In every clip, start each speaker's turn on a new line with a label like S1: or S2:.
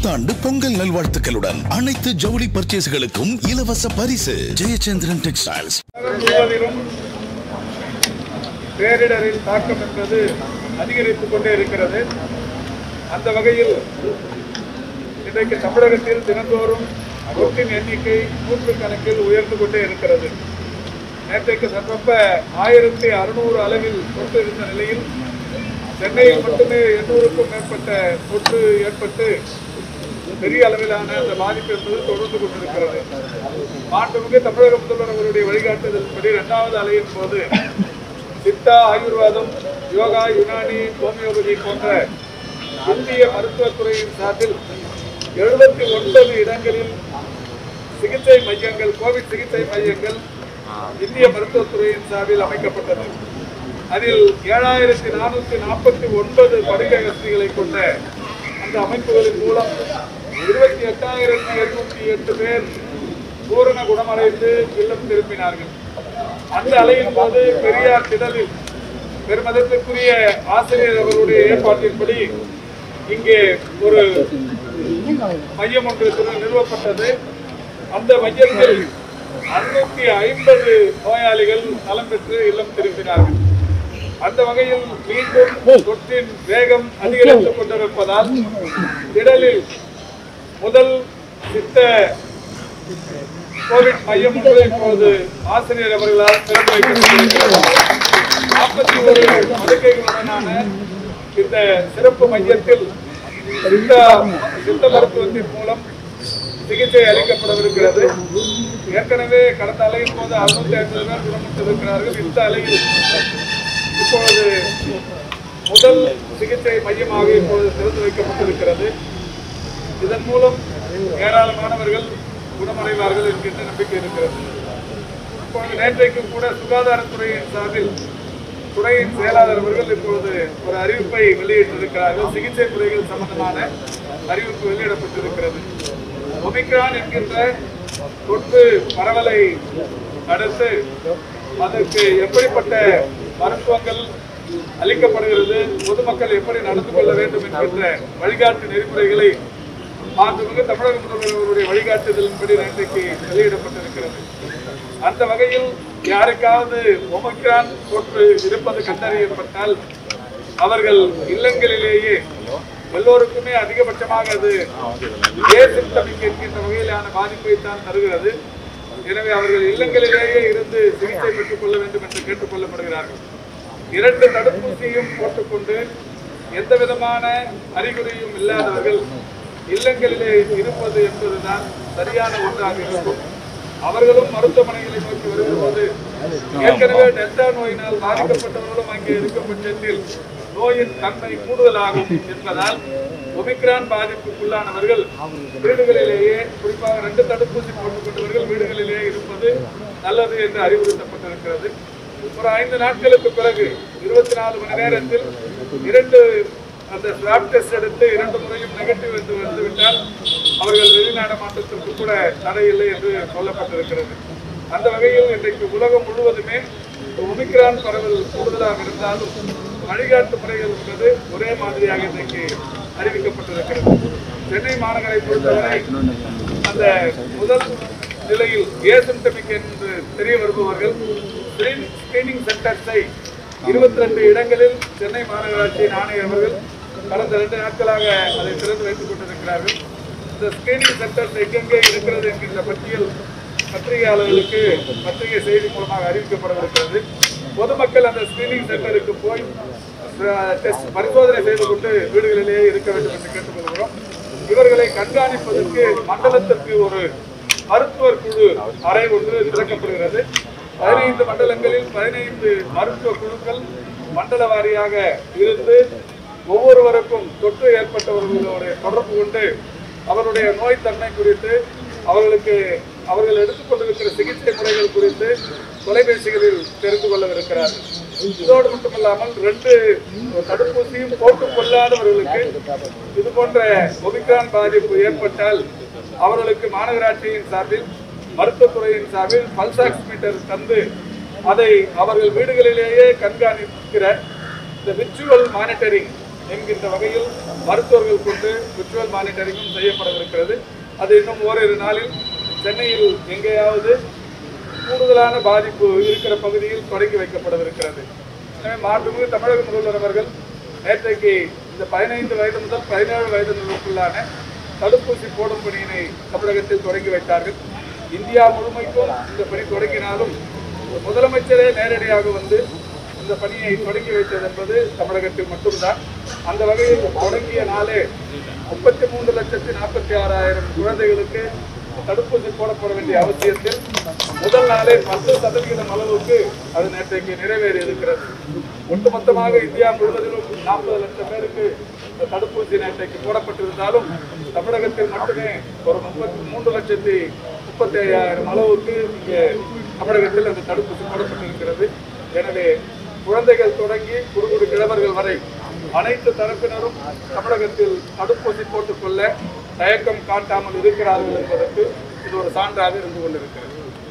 S1: புத்தாண்டு பொங்கல் நல்வாழ்த்துக்களுடன் அனைத்து ஜவுளி பர்ச்சேஸ்களுக்கும் இலவச பரிசு ஜெயச்சந்திரன் டெக்ஸ்டைல்ஸ்
S2: உலகம் முழுவதிலும் பேரிடரின் தாக்கம் என்பது அதிகரித்துக் கொண்டே இருக்கிறது அந்த வகையில் இன்றைக்கு தமிழகத்தில் தினந்தோறும் தொற்றின் எண்ணிக்கை நூற்றுக்கணக்கில் உயர்ந்து கொண்டே இருக்கிறது நேற்றைக்கு சம்பப்ப ஆயிரத்தி அறுநூறு அளவில் தொற்று இருந்த நிலையில் சென்னையில் மட்டுமே எண்ணூறுக்கும் மேற்பட்ட தொற்று ஏற்பட்டு பெரிய அளவிலான அந்த பாதிப்பு என்பது தொடர்ந்து கொண்டிருக்கிறது மாண்புமிகு தமிழக முதல்வர் அவருடைய வழிகாட்டுதலின்படி இரண்டாவது அலையின் போது சித்தா ஆயுர்வேதம் யோகா யுனானி ஹோமியோபதி போன்ற இந்திய மருத்துவத்துறையின் சார்பில் எழுபத்தி ஒன்பது இடங்களில் சிகிச்சை மையங்கள் கோவிட் சிகிச்சை மையங்கள் இந்திய மருத்துவத்துறையின் சார்பில் அமைக்கப்பட்டது அதில் ஏழாயிரத்தி நானூற்றி நாற்பத்தி ஒன்பது படுக்கை வசதிகளை கொண்ட அந்த அமைப்புகளின் மூலம் இருபத்தி எட்டாயிரத்தி எண்ணூற்றி எட்டு பேர் பூரண குணமடைந்து இல்லம் திரும்பினார்கள் அந்த அலையின் போது பெரியார் திடலில் பெருமதத்திற்குரிய ஆசிரியர் அவர்களுடைய ஏற்பாட்டின்படி இங்கே ஒரு மையம் ஒன்று திரு- நிறுவப்பட்டது அந்த மையத்தில் அறுநூத்தி ஐம்பது நோயாளிகள் நலம் பெற்று இல்லம் திரும்பினார்கள் அந்த வகையில் மீண்டும் தொற்றின் வேகம் அதிகரித்துக் கொண்டிருப்பதால் திடலில் முதல் சித்த கோவிட் மையம் ஒன்று இப்போது ஆசிரியர் அவர்களால் திறந்து வைக்கப்பட்டிருக்கிறது நாற்பத்தி ஒரு படுக்கைகளுடனான இந்த சிறப்பு மையத்தில் சித்த சித்த மருத்துவத்தின் மூலம் சிகிச்சை அளிக்கப்படவிருக்கிறது ஏற்கனவே கடந்த அலையின் போது அறுநூத்தி ஐம்பது பேர் குணமடைந்திருக்கிறார்கள் இந்த அலையில் இப்பொழுது முதல் சிகிச்சை மையமாக இப்பொழுது திறந்து வைக்கப்பட்டிருக்கிறது இதன் மூலம் ஏராளமானவர்கள் குணமடைவார்கள் என்கின்ற நம்பிக்கை இருக்கிறது இப்பொழுது நேற்றைக்கும் கூட சுகாதாரத்துறையின் சார்பில் துறையின் செயலாளர் அவர்கள் இப்பொழுது ஒரு அறிவிப்பை வெளியிட்டிருக்கிறார்கள் சிகிச்சை முறைகள் சம்பந்தமான அறிவிப்பு வெளியிடப்பட்டிருக்கிறது ஒமிக்ரான் என்கின்ற தொற்று பரவலை அடுத்து அதற்கு எப்படிப்பட்ட மருத்துவங்கள் அளிக்கப்படுகிறது பொதுமக்கள் எப்படி நடந்து கொள்ள வேண்டும் என்கின்ற வழிகாட்டு நெறிமுறைகளை மாண்புமிகு தமிழக முதல்வர் அவருடைய வழிகாட்டுதலின்படி நேற்றைக்கு வெளியிடப்பட்டிருக்கிறது அந்த வகையில் யாருக்காவது ஒமிக்ரான் தொற்று இருப்பது கண்டறியப்பட்டால் அவர்கள் இல்லங்களிலேயே எல்லோருக்குமே அதிகபட்சமாக அது ஏசிம்டமிக் என்கின்ற வகையிலான பாதிப்பை தான் தருகிறது எனவே அவர்கள் இல்லங்களிலேயே இருந்து சிகிச்சை பெற்றுக் கொள்ள வேண்டும் என்று கேட்டுக் கொள்ளப்படுகிறார்கள் இரண்டு தடுப்பூசியும் போட்டுக்கொண்டு எந்த விதமான அறிகுறியும் இல்லாதவர்கள் இல்லங்களிலே இருப்பது என்பதுதான் சரியான ஒன்றாக இருக்கும் அவர்களும் மருத்துவமனைகளை நோக்கி வரும்போது ஏற்கனவே டெல்டா நோயினால் பாதிக்கப்பட்டவர்களும் அங்கே இருக்கும் பட்சத்தில் நோயின் தன்மை கூடுதலாகும் என்பதால் ஒமிக்ரான் பாதிப்புக்குள்ளானவர்கள் வீடுகளிலேயே குறிப்பாக ரெண்டு தடுப்பூசி போட்டுக் கொண்டவர்கள் வீடுகளிலேயே இருப்பது நல்லது என்று அறிவுறுத்தப்பட்டிருக்கிறது ஒரு ஐந்து நாட்களுக்கு பிறகு இருபத்தி நாலு மணி நேரத்தில் இரண்டு அந்த ஸ்வாப் டெஸ்ட் எடுத்து இரண்டு முறையும் நெகட்டிவ் என்று வந்துவிட்டால் அவர்கள் வெளிநாடமாட்டத்திற்கு கூட தடை இல்லை என்று சொல்லப்பட்டிருக்கிறது அந்த வகையில் இன்றைக்கு உலகம் முழுவதுமே ஒமிக்ரான் பரவல் கூடுதலாக இருந்தாலும் வழிகாட்டு முறைகள் என்பது ஒரே மாதிரியாக இன்றைக்கு அறிவிக்கப்பட்டிருக்கிறது சென்னை மாநகரை பொறுத்தவரை அந்த முதல் நிலையில் ஏசிம்டமிக் என்று தெரிய வருபவர்கள் ஸ்கிரீனிங் சென்டர்ஸை இருபத்தி ரெண்டு இடங்களில் சென்னை மாநகராட்சியின் ஆணையர் அவர்கள் கடந்த ரெண்டு நாட்களாக அதை திறந்து வைத்துக் கொண்டிருக்கிறார்கள் இந்த ஸ்கிரீனிங் சென்டர்ஸ் எங்கெங்கே இருக்கிறது என்கின்ற பட்டியல் பத்திரிகையாளர்களுக்கு பத்திரிகை செய்தி மூலமாக அறிவிக்கப்படவிருக்கிறது பொதுமக்கள் அந்த ஸ்கிரீனிங் சென்டருக்கு போய் அஹ், டெஸ்ட் பரிசோதனை செய்து கொண்டு வீடுகளிலேயே இருக்க வேண்டும் என்று கேட்டுக்கொள்கிறோம் இவர்களை கண்காணிப்பதற்கு மண்டலத்திற்கு ஒரு மருத்துவர் குழு அறை ஒன்று திறக்கப்படுகிறது பதினைந்து மண்டலங்களில் பதினைந்து மருத்துவ குழுக்கள் மண்டல வாரியாக இருந்து ஒவ்வொருவருக்கும் தொற்று ஏற்பட்டவர்களோட தொடர்பு கொண்டு அவருடைய நோய் தன்மை குறித்து அவர்களுக்கு அவர்கள் எடுத்துக்கொண்டிருக்கிற சிகிச்சை முறைகள் குறித்து தொலைபேசிகளில் தெரிந்து கொள்ளவிருக்கிறார்கள் இதோடு மட்டுமல்லாமல் ரெண்டு தடுப்பூசியும் போட்டுக் கொள்ளாதவர்களுக்கு இது போன்ற ஒமிக்ரான் பாதிப்பு ஏற்பட்டால் அவர்களுக்கு மாநகராட்சியின் சார்பில் மருத்துவத்துறையின் சார்பில் பல்சாக்ஸ் மீட்டர் தந்து அதை அவர்கள் வீடுகளிலேயே கண்காணிக்கிற இந்த விர்ச்சுவல் மானிட்டரிங் என்கின்ற வகையில் மருத்துவர்கள் கொண்டு விர்ச்சுவல் மானிட்டரிங்கும் செய்யப்படவிருக்கிறது அது இன்னும் ஓரிரு நாளில் சென்னையில் எங்கேயாவது கூடுதலான பாதிப்பு இருக்கிற பகுதியில் தொடங்கி வைக்கப்படவிருக்கிறது எனவே மாண்புமிகு தமிழக முதல்வர் அவர்கள் நேற்றைக்கு இந்த பதினைந்து வயது முதல் பதினேழு வயதினருக்குள்ளான தடுப்பூசி போடும் பணியினை தமிழகத்தில் தொடங்கி வைத்தார்கள் இந்தியா முழுமைக்கும் இந்த பணி தொடங்கினாலும் முதலமைச்சரே நேரடியாக வந்து இந்த பணியை தொடங்கி வைத்தது என்பது தமிழகத்தில் மட்டும்தான் அந்த வகையில் தொடங்கிய நாளே முப்பத்தி மூன்று லட்சத்தி நாற்பத்தி ஆறாயிரம் குழந்தைகளுக்கு தடுப்பூசி போடப்பட வேண்டிய அவசியத்தில் முதல் நாளே பத்து சதவிகிதம் அளவுக்கு அது நேற்றைக்கு நிறைவேறி இருக்கிறது ஒட்டுமொத்தமாக இந்தியா முழுவதிலும் நாற்பது லட்சம் பேருக்கு இந்த தடுப்பூசி நேற்றைக்கு போடப்பட்டிருந்தாலும் தமிழகத்தில் மட்டுமே ஒரு முப்பத்தி மூன்று லட்சத்தி முப்பத்தி ஐயாயிரம் அளவுக்கு இங்கே தமிழகத்தில் அந்த தடுப்பூசி போடப்பட்டிருக்கிறது எனவே குழந்தைகள் தொடங்கி குறுகுறு கிழவர்கள் வரை அனைத்து தரப்பினரும் தமிழகத்தில் தடுப்பூசி போட்டுக்கொள்ள தயக்கம் காட்டாமல் இருக்கிறார்கள் என்பதற்கு இது ஒரு சான்றாக இருந்து கொண்டிருக்கிறது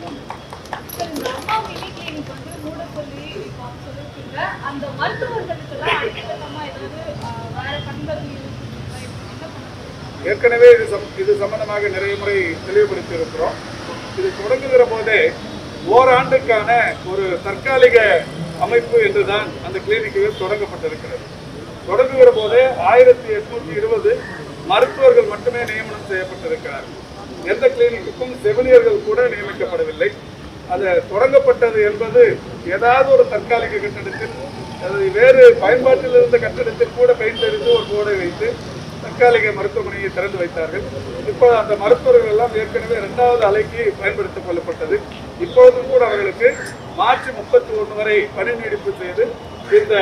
S3: சார், இந்த அம்மா மினி கிளினிக் வந்து மூட சொல்லி இப்போ சொல்லிருக்கீங்க. அந்த மருத்துவர்களுக்கெல்லாம் அடுத்தகட்டமா ஏதாவது ஆஹ், வேற பணிகள் இருக்குங்களா? இப்போ என்ன பண்ணுறது
S2: ஏற்கனவே இது சம் இது சம்பந்தமாக நிறைய முறை தெளிவுபடுத்தி இருக்கிறோம் இது தொடங்குகிற போதே ஓராண்டுக்கான ஒரு தற்காலிக அமைப்பு என்றுதான் அந்த கிளினிக்குகள் தொடங்கப்பட்டிருக்கிறது தொடங்குகிற போதே ஆயிரத்தி எட்நூத்தி இருபது மருத்துவர்கள் மட்டுமே நியமனம் செய்யப்பட்டிருக்கிறார்கள் எந்த கிளினிக்குக்கும் செவிலியர்கள் கூட நியமிக்கப்படவில்லை அது தொடங்கப்பட்டது என்பது ஏதாவது ஒரு தற்காலிக கட்டடத்தில் அது வேறு பயன்பாட்டில் இருந்த கட்டடத்தில் கூட பெயிண்ட் அடித்து ஒரு போர்டை வைத்து தற்காலிக மருத்துவமனையை திறந்து வைத்தார்கள் இப்போ அந்த மருத்துவர்கள் எல்லாம் ஏற்கனவே இரண்டாவது அலைக்கு பயன்படுத்திக் கொள்ளப்பட்டது இப்பொழுதும் கூட அவர்களுக்கு மார்ச் முப்பத்தி ஒன்று வரை பணி நீடிப்பு செய்து இந்த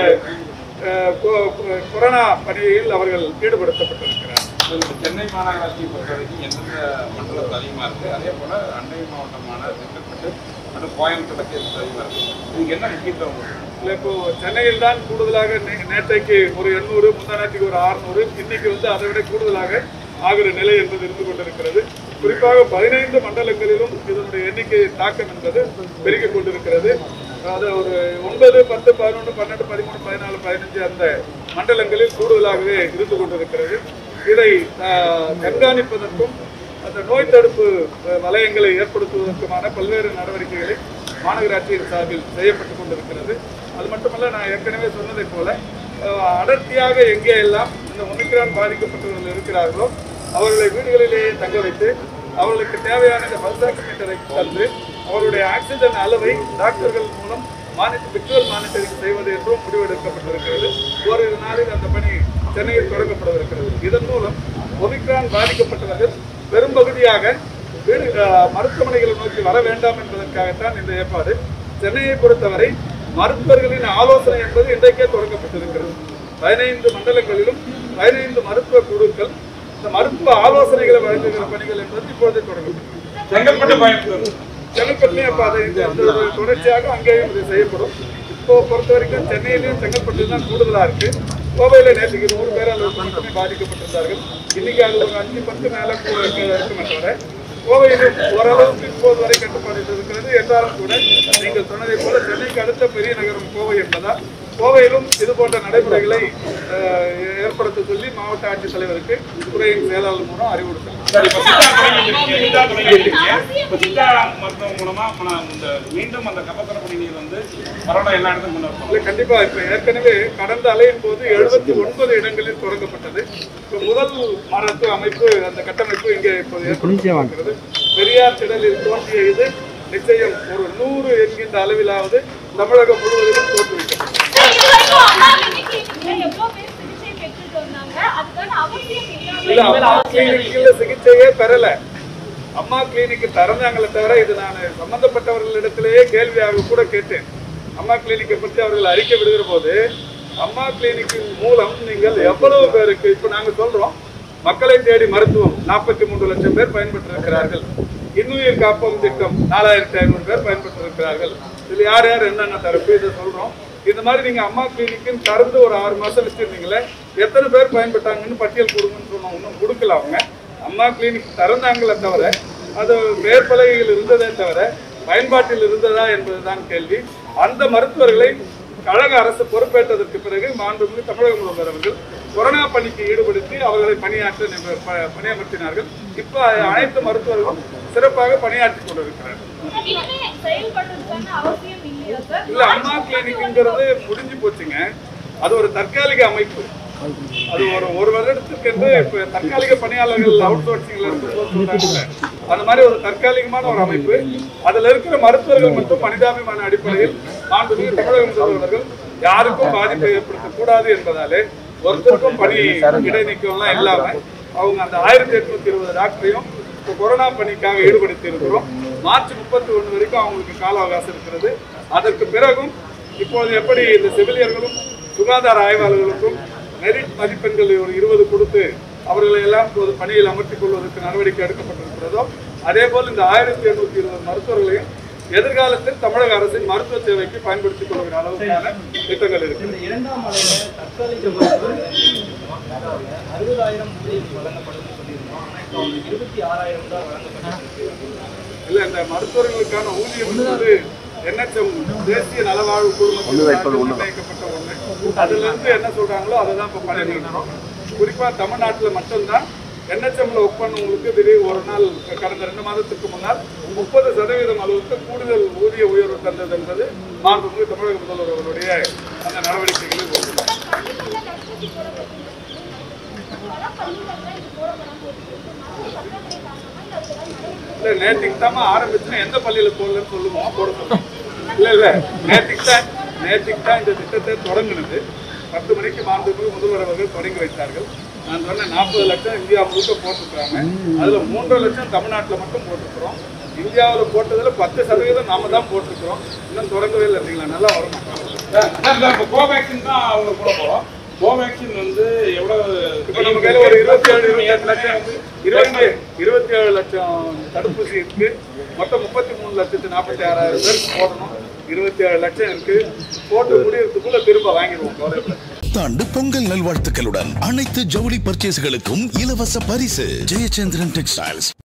S2: அஹ், கொ- கொ- கொரோனா பணியில் அவர்கள் ஈடுபடுத்தப்பட்டிருக்கிறார்
S4: இப்ப சென்னை மாநகராட்சியை பொறுத்த வரைக்கும் எந்தெந்த மண்டலத்தில் அதிகமாக இருக்கு அதே போல அண்டை மாவட்டமான செங்கல்பட்டு மற்றும் கோயம்புத்தூர் கேஸ் அதிகமாக இருக்கு இதுக்கு என்ன முக்கியத்துவம் கொடுக்கணும்?
S2: இல்லை இப்போ சென்னையில் தான் கூடுதலாக நே- நேற்றைக்கு ஒரு எண்ணூறு முந்தாநாட்டிக்கு ஒரு அறுநூறு இன்னைக்கு வந்து அதை விட கூடுதலாக ஆகிற நிலை என்பது இருந்து கொண்டிருக்கிறது குறிப்பாக பதினைந்து மண்டலங்களிலும் இதனுடைய எண்ணிக்கை தாக்கம் என்பது பெருகிக் கொண்டிருக்கிறது அதாவது ஒரு ஒன்பது பத்து பதினொன்று பன்னெண்டு பதிமூணு பதினாலு பதினஞ்சு அந்த மண்டலங்களில் கூடுதலாகவே இருந்து கொண்டிருக்கிறது இதை ஆஹ், கண்காணிப்பதற்கும் அந்த நோய் தடுப்பு அஹ், வலயங்களை ஏற்படுத்துவதற்குமான பல்வேறு நடவடிக்கைகளை மாநகராட்சியின் சார்பில் செய்யப்பட்டு கொண்டிருக்கிறது அது மட்டுமல்ல நான் ஏற்கனவே சொன்னதைப் போல அஹ், அடர்த்தியாக எங்கே எல்லாம் இந்த ஒமிக்ரான் பாதிக்கப்பட்டவர்கள் இருக்கிறார்களோ அவர்களை வீடுகளிலேயே தங்க வைத்து அவர்களுக்கு தேவையான இந்த பல்ஸ் ஆக்சிமீட்டரை தந்து அவருடைய ஆக்சிஜன் அளவை டாக்டர்கள் மூலம் மானிட்டர் விர்ச்சுவல் மானிட்டரிங் செய்வது என்றும் முடிவெடுக்கப்பட்டிருக்கிறது ஓரிரு நாளில் அந்த பணி சென்னையில் தொடங்கப்படவிருக்கிறது இதன் மூலம் ஒமிக்ரான் பாதிக்கப்பட்டவர்கள் பெரும்பகுதியாக வீடு அஹ், மருத்துவமனைகளை நோக்கி வர வேண்டாம் என்பதற்காகத்தான் இந்த ஏற்பாடு சென்னையை பொறுத்தவரை மருத்துவர்களின் ஆலோசனை என்பது இன்றைக்கே தொடங்கப்பட்டிருக்கிறது பதினைந்து மண்டலங்களிலும் பதினைந்து மருத்துவ குழுக்கள் இந்த மருத்துவ ஆலோசனைகளை வழங்குகிற பணிகள் என்பது இப்பொழுதே தொடங்கப்பட்டது
S4: செங்கல்பட்டு கோயம்புத்தூர்
S2: செங்கல்பட்டுலையும் இப்போ அது இந்த இந்த ஒரு தொடர்ச்சியாக அங்கேயும் இது செய்யப்படும் இப்போ பொறுத்த வரைக்கும் சென்னையிலையும் செங்கல்பட்டு தான் கூடுதலாக இருக்கு கோவையில் நேற்றுக்கு நூறு பேர் அளவுக்கு மட்டுமே பாதிக்கப்பட்டிருந்தார்கள் இன்னைக்கு அது ஒரு அஞ்சு பத்து மேலே கூட இருக்க- இருக்குமே தவிர கோவையிலும் ஓரளவுக்கு இப்போது வரை கட்டுப்பாடு இருக்கிறது என்றாலும் கூட நீங்கள் சொன்னதைப் போல சென்னைக்கு அடுத்த பெரிய நகரம் கோவை என்பதால் கோவையிலும் இது போன்ற நடைமுறைகளை அஹ், ஏற்படுத்த சொல்லி மாவட்ட ஆட்சித்தலைவருக்கு துறையின் செயலாளர் மூலம் அறிவுறுத்தலாம்
S4: சரி இப்போ சித்தா தொடங்கிட்டு சித்தா தொடங்கிட்டு இப்போ சித்தா மருத்துவம் மூலமா மன- இந்த மீண்டும் அந்த கபசுர குடிநீர் வந்து பரவாயில்ல எல்லா இடத்துக்கும் கொண்டு வரணும்
S2: இல்லை கண்டிப்பா இப்ப ஏற்கனவே கடந்த அலையின் போது எழுபத்தி ஒன்பது இடங்களில் தொடங்கப்பட்டது இப்ப முதல் மருத்துவ அமைப்பு அந்த கட்டமைப்பு இங்கே இப்போது ஏற்படுத்தப்பட்டிருக்கிறது பெரியார் திடலில் தோன்றிய இது நிச்சயம் ஒரு நூறு என்கின்ற அளவிலாவது தமிழகம் முழுவதிலும் தோற்றுவிக்கப்படும்
S3: சார், இது வரைக்கும் அம்மா மினி கிளினிக்ல எவ்வளவு பேர் சிகிச்சை பெற்றுட்டு வந்தாங்க அதுக்கான அவசியம்
S2: இல்ல
S3: இல்லாம
S2: அம்மா கிளினிக்கில் சிகிச்சையே பெறல அம்மா கிளினிக் திறந்தாங்களே தவிர இது நான் சம்பந்தப்பட்டவர்களிடத்திலேயே கேள்வியாக கூட கேட்டேன் அம்மா கிளினிக்கை பற்றி அவர்கள் அறிக்கை விடுகிற போது அம்மா கிளினிக்கின் மூலம் நீங்கள் எவ்வளவு பேருக்கு இப்போ நாங்க சொல்றோம் மக்களை தேடி மருத்துவம் நாற்பத்தி மூன்று லட்சம் பேர் பயன்பெற்றிருக்கிறார்கள் இன்னுயிர் காப்போம் திட்டம் நாலாயிரத்தி ஐநூறு பேர் பயன்பெற்றிருக்கிறார்கள் இதுல யார் யார் என்னென்ன தரப்பு இதை சொல்றோம் இந்த மாதிரி நீங்க அம்மா கிளினிக்குன்னு திறந்து ஒரு ஆறு மாசம் வச்சிருந்தீங்களே எத்தனை பேர் பயன்பட்டாங்கன்னு பட்டியல் கொடுங்கன்னு சொன்னோம் இன்னும் கொடுக்கல அவங்க அம்மா கிளினிக் திறந்தாங்களே தவிர அது மேற்பலகைகள் இருந்ததே தவிர பயன்பாட்டில் இருந்ததா என்பதுதான் கேள்வி அந்த மருத்துவர்களை கழக அரசு பொறுப்பேற்றதற்கு பிறகு மாண்புமிகு தமிழக முதல்வர் அவர்கள் கொரோனா பணிக்கு ஈடுபடுத்தி அவர்களை பணியாற்ற நிப- ப- பணியமர்த்தினார்கள் இப்ப அனைத்து மருத்துவர்களும் சிறப்பாக பணியாற்றி கொண்டிருக்கிறார்கள்
S3: இனிமே செயல்படுறதுக்கான அவசியம் இல்லையா சார்
S2: இல்ல அம்மா கிளினிக்ங்கிறது முடிஞ்சு போச்சுங்க அது ஒரு தற்காலிக அமைப்பு அது ஒரு ஒரு வருடத்துக்கு என்று இப்ப தற்காலிக பணியாளர்கள் அவுட் சோர்சிங்ல இருந்து சொல்றாங்கல்ல அந்த மாதிரி ஒரு தற்காலிகமான ஒரு அமைப்பு அதுல இருக்கிற மருத்துவர்கள் மற்றும் மனிதாபிமான அடிப்படையில் மாண்புமிகு தமிழக முதல்வர்கள் யாருக்கும் பாதிப்பை ஏற்படுத்தக் கூடாது என்பதாலே ஒருத்தருக்கும் பணி இடைநீக்கம்லாம் இல்லாம அவங்க அந்த ஆயிரத்தி எட்நூத்தி இருபது டாக்டரையும் இப்போ கொரோனா பணிக்காக ஈடுபடுத்தி இருக்கிறோம் மார்ச் முப்பத்தி ஒன்று வரைக்கும் அவங்களுக்கு கால அவகாசம் இருக்கிறது அதற்கு பிறகும் இப்போது எப்படி இந்த செவிலியர்களும் சுகாதார ஆய்வாளர்களுக்கும் மெரிட் மதிப்பெண்கள் ஒரு இருபது கொடுத்து அவர்களை எல்லாம் இப்போது பணியில் அமர்த்திக் கொள்வதற்கு நடவடிக்கை எடுக்கப்பட்டிருக்கிறதோ அதே போல் இந்த ஆயிரத்தி எண்ணூத்தி இருபது மருத்துவர்களையும் எதிர்காலத்தில் தமிழக அரசின் மருத்துவ சேவைக்கு பயன்படுத்திக் கொள்கிற அளவுக்கான திட்டங்கள் இருக்கிறது
S5: இந்த இரண்டாம் அலையில தற்காலிக மருத்துவர் அறுபதாயிரம் ஊழியர்கள் வழங்கப்படும் சொல்லியிருந்தோம் ஆனா இப்போ அவங்களுக்கு இருபத்தி ஆறாயிரம் தான் வழங்கப்பட்டிருக்கு
S2: இல்ல இந்த மருத்துவர்களுக்கான ஊதியம் என்பது என்எச்எம் தேசிய நலவாழ்வு குழுமத்தில் நிர்ணயிக்கப்பட்ட ஒண்ணு அதுல இருந்து என்ன சொல்றாங்களோ அதை தான் இப்ப பண்ணிட்டு இருக்கிறோம் குறிப்பா தமிழ்நாட்டுல மட்டும்தான் என்எச்எம்ல ஒர்க் பண்ணவங்களுக்கு திடீர் ஒரு நாள் கடந்த ரெண்டு மாதத்துக்கு முன்னால் முப்பது சதவீதம் அளவுக்கு கூடுதல் ஊதிய உயர்வு தந்தது என்பது மாண்புமிகு தமிழக முதல்வர் அவருடைய அந்த நடவடிக்கைகளில் ஒன்று
S3: பள்ளிகள்ல தடுப்பூசி போடப்பட்டிருக்கு பல பள்ளிகள்ல இது போடப்படாம இருக்கு மக்கள் பற்றாக்குறை காரணமா இல்ல அதுக்கு ஏதாவது நடவடிக்கை
S2: இல்ல நேற்றுக்கு தான் ஆரம்பிச்சுன்னா எந்த பள்ளியில போடலன்னு சொல்லுவோம் போட சொல்லுவோம் இல்ல இல்ல நேற்றுக்கு தான் நேற்றுக்கு தான் இந்த திட்டத்தை தொடங்கினது பத்து மணிக்கு மாண்புமிகு முதல்வர் அவர்கள் தொடங்கி வைத்தார்கள் நான் சொன்ன நாற்பது லட்சம் இந்தியா முழுக்க போட்டிருக்கிறாங்க அதுல மூன்றரை லட்சம் தமிழ்நாட்டுல மட்டும் போட்டிருக்கிறோம் இந்தியாவில் போட்டதுல பத்து சதவீதம் நாம தான் போட்டிருக்கிறோம் இன்னும் தொடங்கவே இல்லை இல்லைங்களா நல்லா வரும்
S4: இப்போ கோவேக்சின் தான் அவங்க போட போறோம் கோவேக்சின் வந்து எவ்வளவு
S2: இப்ப நம்ம கையில ஒரு இருபத்தி ஏழு இருபத்தி எட்டு லட்சம் இருபத்தி இருபத்தி ஏழு லட்சம் தடுப்பூசி இருக்கு மொத்தம் முப்பத்தி மூணு லட்சத்து நாற்பத்தி ஆறாயிரம் பேருக்கு போடணும் இருபத்தி ஏழு லட்சம் இருக்கு போட்டு முடியறதுக்குள்ள திரும்ப வாங்கிடுவோம் கவலை இல்லை.
S1: புத்தாண்டு பொங்கல் நல்வாழ்த்துக்களுடன் அனைத்து ஜவுளி பர்ச்சேஸ்களுக்கும் இலவச பரிசு ஜெயச்சந்திரன் டெக்ஸ்டைல்ஸ்